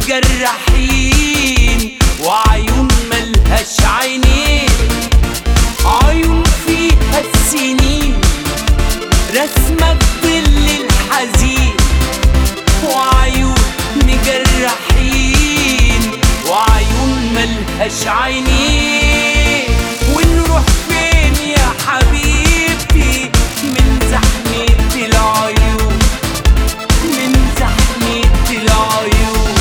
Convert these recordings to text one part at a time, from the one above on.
مجرحين وعيون ملهاش عينين عيون فيها السنين رسمة ظل الحزين وعيون مجرحين وعيون ملهاش عينين ونروح فين يا حبيبتي من زحمة العيون من زحمة العيون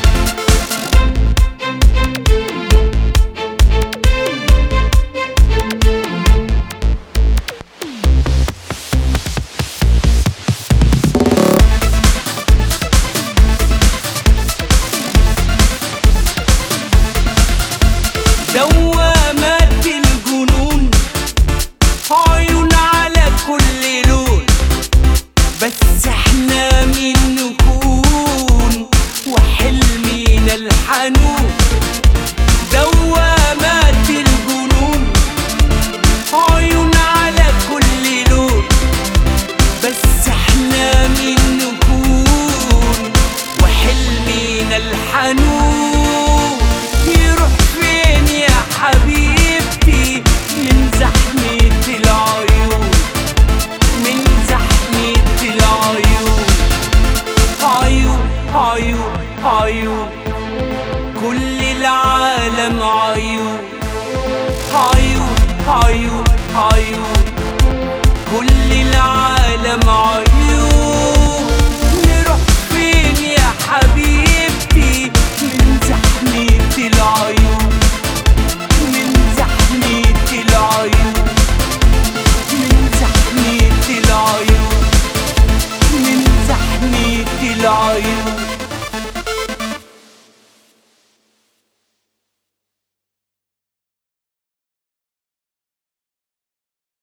دوامات الجنون عيون على كل لون بس احنا مين نكون وحلمنا الحنون دوامات الجنون عيون على كل لون بس احنا مين نكون وحلمنا الحنون يروح فين يا حبيبتي من زحمة العيون من زحمة العيون عيون عيون عيون